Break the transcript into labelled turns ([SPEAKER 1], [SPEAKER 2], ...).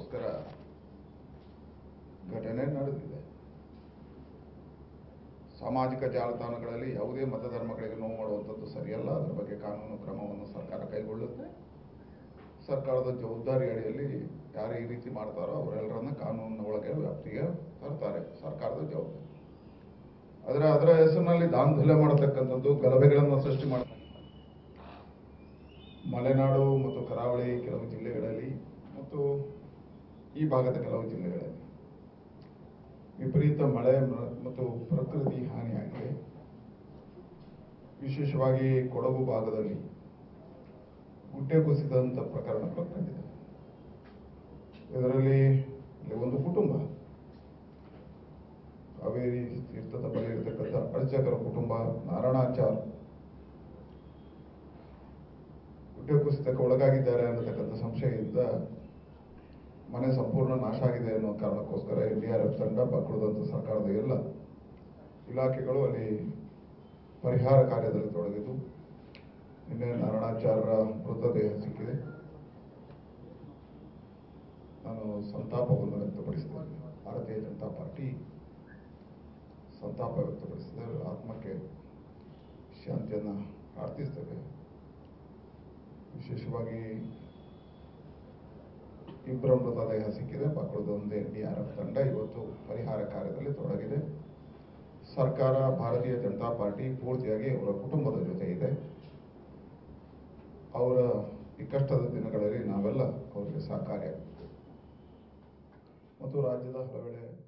[SPEAKER 1] ಕಾರಣಕ್ಕೋಸ್ಕರ ಘಟನೆ ನಡೆದಿದೆ ಸಾಮಾಜಿಕ ಜಾಲತಾಣಗಳಲ್ಲಿ ಯಾವುದೇ ಮತಧರ್ಮಗಳಿಗೆ ನೋವು ಮಾಡುವಂಥದ್ದು ಸರಿಯಲ್ಲ ಅದರ ಬಗ್ಗೆ ಕಾನೂನು ಕ್ರಮವನ್ನು ಸರ್ಕಾರ ಕೈಗೊಳ್ಳುತ್ತೆ ಸರ್ಕಾರದ ಜವಾಬ್ದಾರಿ ಅಡಿಯಲ್ಲಿ ಯಾರು ಈ ರೀತಿ ಮಾಡ್ತಾರೋ ಅವರೆಲ್ಲರನ್ನ ಕಾನೂನಿನ ಒಳಗೆ ವ್ಯಾಪ್ತಿಗೆ ತರ್ತಾರೆ ಸರ್ಕಾರದ ಜವಾಬ್ದಾರಿ ಅದರ ಅದರ ಹೆಸರಿನಲ್ಲಿ ದಾಂಧಲೆ ಮಾಡತಕ್ಕಂಥದ್ದು ಗಲಭೆಗಳನ್ನು ಸೃಷ್ಟಿ ಮಾಡ್ತಕ್ಕಂಥ ಮಲೆನಾಡು ಮತ್ತು ಕರಾವಳಿ ಕೆಲವು ಜಿಲ್ಲೆಗಳಲ್ಲಿ ಮತ್ತು ಈ ಭಾಗದ ಕೆಲವು ಜಿಲ್ಲೆಗಳಲ್ಲಿ ವಿಪರೀತ ಮಳೆ ಮ- ಮತ್ತು ಪ್ರಕೃತಿ ಹಾನಿಯಾಗಿದೆ ವಿಶೇಷವಾಗಿ ಕೊಡಗು ಭಾಗದಲ್ಲಿ ಗುಡ್ಡೆ ಕುಸಿದಂಥ ಪ್ರಕರಣಗಳು ಕಂಡಿದೆ ಇದರಲ್ಲಿ ಇಲ್ಲಿ ಒಂದು ಕುಟುಂಬ ಕಾವೇರಿ ತೀರ್ಥದ ಬಳಿ ಇರತಕ್ಕಂಥ ಅರ್ಚಕರ ಕುಟುಂಬ ನಾರಾಯಣಾಚಾರ್ ಗುಡ್ಡೆ ಕುಸಿತಕ್ಕೆ ಒಳಗಾಗಿದ್ದಾರೆ ಅನ್ನತಕ್ಕಂಥ ಸಂಶಯದಿಂದ ಮನೆ ಸಂಪೂರ್ಣ ನಾಶ ಆಗಿದೆ ಅನ್ನೋ ಕಾರಣಕ್ಕೋಸ್ಕರ ಎನ್ ಡಿ ಆರ್ ಎಫ್ ತಂಡ ಬಾಕುಳದಂತ ಸರ್ಕಾರದ ಎಲ್ಲ ಇಲಾಖೆಗಳು ಅಲ್ಲಿ ಪರಿಹಾರ ಕಾರ್ಯದಲ್ಲಿ ತೊಡಗಿದ್ದು ನಿನ್ನೆ ನಾರಾಯಣಾಚಾರ್ಯರ ಮೃತದೇಹ ಸಿಕ್ಕಿದೆ ನಾನು ಸಂತಾಪವನ್ನು ವ್ಯಕ್ತಪಡಿಸಿದ್ದೇನೆ ಭಾರತೀಯ ಜನತಾ ಪಾರ್ಟಿ ಸಂತಾಪ ವ್ಯಕ್ತಪಡಿಸಿದೆ ಅವರ ಆತ್ಮಕ್ಕೆ ಶಾಂತಿಯನ್ನು ಪ್ರಾರ್ಥಿಸ್ತೇವೆ ವಿಶೇಷವಾಗಿ ಇಬ್ಬರ ಮೃತದೇಹ ಸಿಕ್ಕಿದೆ ಬಾಕುಳದ ಒಂದು ಎನ್ ಡಿ ಆರ್ ಎಫ್ ತಂಡ ಇವತ್ತು ಪರಿಹಾರ ಕಾರ್ಯದಲ್ಲಿ ತೊಡಗಿದೆ ಸರ್ಕಾರ ಭಾರತೀಯ ಜನತಾ ಪಾರ್ಟಿ ಪೂರ್ತಿಯಾಗಿ ಅವರ ಕುಟುಂಬದ ಜೊತೆ ಇದೆ ಅವರ ಈ ಕಷ್ಟದ ದಿನಗಳಲ್ಲಿ ನಾವೆಲ್ಲ ಅವರಿಗೆ ಸಹಕಾರಿಯಾಗ್ತೇವೆ ಮತ್ತು ರಾಜ್ಯದ ಹಲವೆಡೆ